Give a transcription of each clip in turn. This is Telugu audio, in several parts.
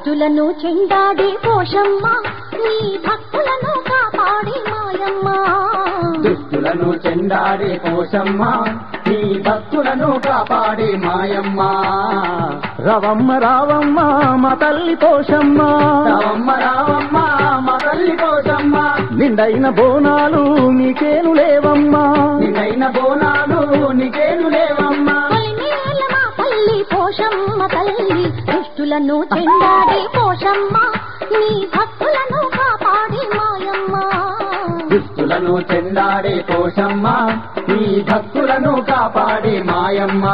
దుష్టులను చెండాడి పోషమ్మ నీ భక్తులను కాపాడి మాయమ్మ దుష్టులను చెండాడే పోషమ్మ నీ భక్తులను కాపాడే మాయమ్మ రవమ్మ రావమ్మ మా తల్లి పోషమ్మ రావమ్మ రావమ్మ మా తల్లి పోషమ్మ నిండైన బోనాలు నీకేను లేవమ్మా నిన్నైన బోనాలు నీకేను లేవమ్మా తొలిమేల మా తల్లి పోషమ్మ తల్లి దుష్టులను చెండాడి పోషమ్మ నీ భక్తులను కాపాడి మాయమ్మ దుష్టులను చెండాడే పోషమ్మ నీ భక్తులను కాపాడే మాయమ్మ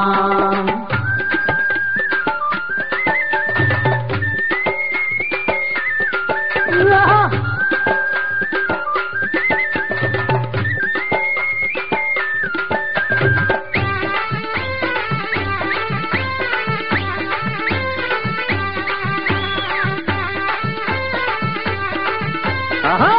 ఆహా!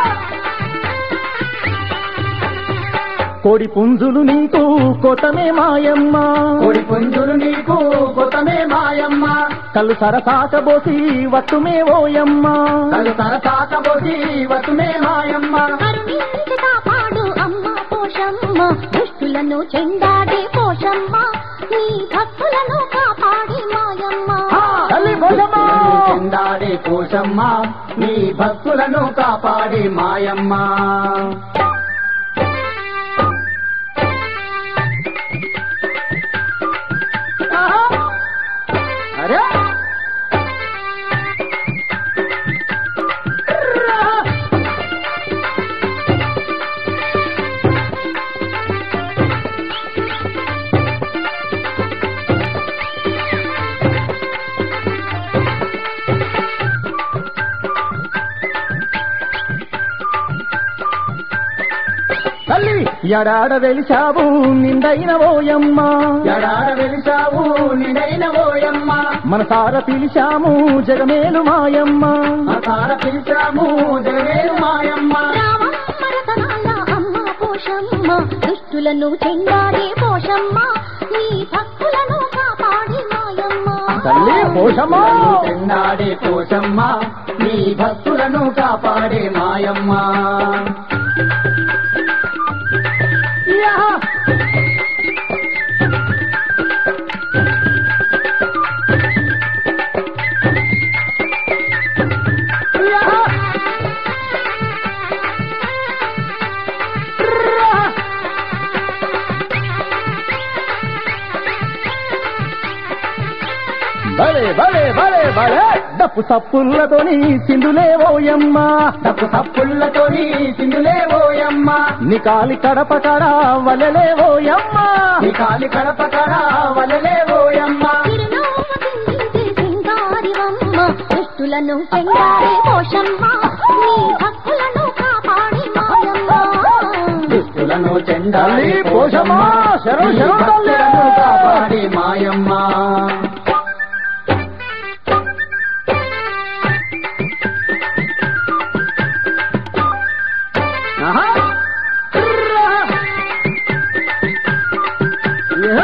కోడి పుంజులు నీకు కొతమే మాయమ్మ కోడి పుంజులు నీకు కొతమే మాయమ్మ కళ్ళు సరసాకబోసి వట్టుమే ఓయమ్మ కలు సరసాకబోసి వతుమే మాయమ్మ కరుణించి కాపాడు అమ్మ పోషమ్మ దుష్టులను చెండాడి పోషమ్మ నీ భక్తులను కాపాడి మాయమ్మ తల్లి పోషమ్మ చెందాడే పోషమ్మ నీ భక్తులను కాపాడే మాయమ్మ అరే తల్లి ఎడాడ వెలిశావు నిండైన ఓయమ్మ ఎడాడ వెలిసావు నిడైన ఓయమ్మ మనసార పిలిచాము జగమేలు మాయమ్మ అసార పిలిచాము జగవేలు మాయమ్మ రామమ్మ రతనాల అమ్మ పోషమ్మ దుష్టులను చెండాడి పోషమ్మ నీ భక్తులను కాపాడి మాయమ్మ తల్లి పోషమ్మ చెందాడే పోషమ్మ నీ భక్తులను కాపాడే మాయమ్మ యా! యా! భలే భలే భలే భలే డప్పు సప్పులతోని సింధులే ఓయమ్మ తప్పు సప్పుళ్ళతోని సింగులే ఓయమ్మ నీ కాలి కడప కడ వలలే ఓయమ్మ నీ కాలి కడప కడ వలలే ఓయమ్మ చిరునవ్వు చిందించే సింగారివమ్మ దుష్టులను చెండాడి పోషమ్మ నీ భక్తులను కాపాడి మాయమ్మ దుష్టులను చెండాలి తల్లి పోషమ్మ, శరణు, శరణు తల్లి. భక్తులను కాపాడే మాయమ్మ ఆహా! యా!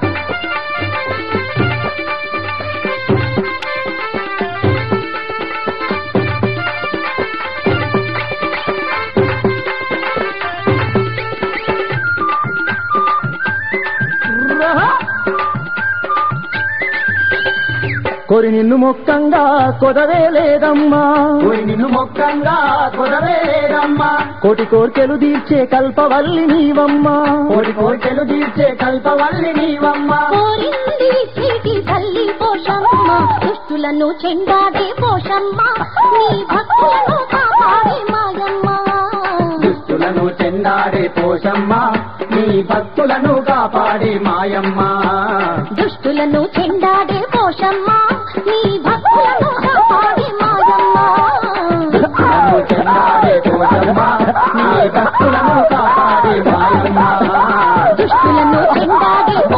కొరి నిన్ను మొక్కంగా కొదవే లేదమ్మా ఓయ్ నిన్ను మొక్కంగా కుదవేరమ్మా కోటి కోర్కెలు తీర్చే కల్పవల్లి నీవమ్మా కోడి కోరికలు తీర్చే కల్పవల్లి నీవమ్మ కోరింది చీటి తల్లి పోషమ్మ దుష్టులను చెండాడి పోషమ్మ నీ భక్తులను కాపాడి మాయమ్మ దుష్టులను చెందాడే పోషమ్మ నీ భక్తులను కాపాడే మాయమ్మ దుష్టులను చెండాడే పోషమ్మ నీ భక్తులను కాపాడి మాయమ్మ దుష్టులను చెందాడే పోషమ్మ నీ భక్తులను కాపాడే మాయమ్మ దుష్టులను చెండాడే